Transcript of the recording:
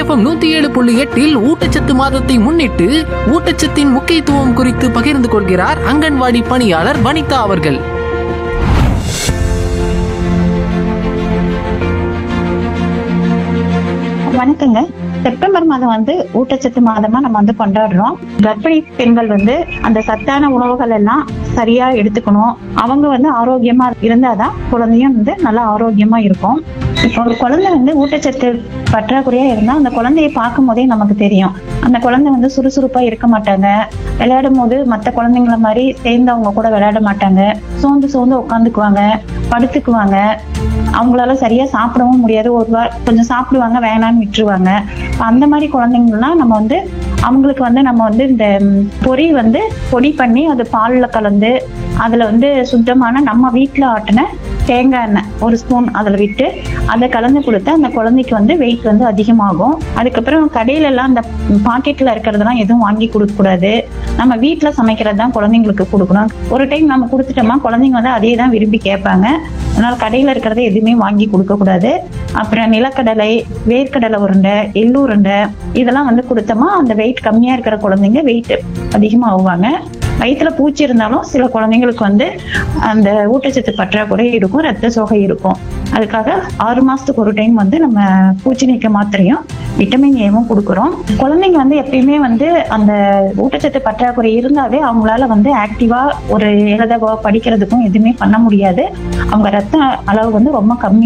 FM நூத்தி ஏழு புள்ளி எட்டில் ஊட்டச்சத்து மாதத்தை முன்னிட்டு ஊட்டச்சத்தின் முக்கியத்துவம் குறித்து பகிர்ந்து கொள்கிறார் அங்கன்வாடி பணியாளர் வனிதா அவர்கள் வணக்கங்க செப்டம்பர் மாதம் வந்து ஊட்டச்சத்து மாதமா நம்ம வந்து கொண்டாடுறோம் கர்ப்பிணி பெண்கள் வந்து அந்த சத்தான உணவுகள் எல்லாம் சரியா எடுத்துக்கணும் அவங்க வந்து ஆரோக்கியமா இருந்தாதான் குழந்தையும் வந்து நல்லா ஆரோக்கியமா இருக்கும் இப்போ ஒரு குழந்தை வந்து ஊட்டச்சத்து பற்றாக்குறையா இருந்தா அந்த குழந்தையை பார்க்கும் போதே நமக்கு தெரியும் அந்த குழந்தை வந்து சுறுசுறுப்பா இருக்க மாட்டாங்க விளையாடும் போது மற்ற குழந்தைங்கள மாதிரி சேர்ந்து அவங்க கூட விளையாட மாட்டாங்க சோர்ந்து சோர்ந்து உட்காந்துக்குவாங்க படுத்துக்குவாங்க அவங்களால சரியா சாப்பிடவும் முடியாது ஒரு வாரம் கொஞ்சம் சாப்பிடுவாங்க வேணாம்னு விட்டுருவாங்க அந்த மாதிரி குழந்தைங்கலாம் நம்ம வந்து அவங்களுக்கு வந்து நம்ம வந்து இந்த ம், பொரி வந்து பொடி பண்ணி அது பால்ல கலந்து அதுல வந்து சுத்தமான நம்ம வீட்ல ஆட்டின தேங்காய் எண்ணெய் ஒரு ஸ்பூன் அதில் விட்டு அதை கலந்து கொடுத்தா அந்த குழந்தைக்கு வந்து வெயிட் வந்து அதிகமாகும் அதுக்கப்புறம் கடையில எல்லாம் அந்த பாக்கெட்ல இருக்கிறதெல்லாம் எதுவும் வாங்கி கொடுக்க கூடாது நம்ம வீட்ல சமைக்கிறது தான் குழந்தைங்களுக்கு கொடுக்கணும் ஒரு டைம் நம்ம கொடுத்துட்டோமா குழந்தைங்க வந்து அதே தான் விரும்பி கேட்பாங்க அதனால கடையில இருக்கிறத எதுவுமே வாங்கி கொடுக்க கூடாது அப்புறம் நிலக்கடலை வேர்க்கடலை உருண்டை எள்ளு உருண்டை இதெல்லாம் வந்து கொடுத்தோமா அந்த வெயிட் கம்மியா இருக்கிற குழந்தைங்க வெயிட் அதிகமா ஆகுவாங்க வயிற்றுல பூச்சி இருந்தாலும் சில குழந்தைங்களுக்கு வந்து அந்த ஊட்டச்சத்து பற்றாக்குறை இருக்கும் ரத்த சோகை இருக்கும் அதுக்காக ஆறு மாசத்துக்கு ஒரு டைம் வந்து நம்ம பூச்சி நீக்க மாத்திரையும் விட்டமின் ஏவும் கொடுக்குறோம் குழந்தைங்க வந்து எப்பயுமே வந்து அந்த ஊட்டச்சத்து பற்றாக்குறை இருந்தாவே அவங்களால வந்து ஆக்டிவா ஒரு எழுதவோ படிக்கிறதுக்கும் எதுவுமே பண்ண முடியாது அவங்க ரத்த அளவு வந்து ரொம்ப கம்மி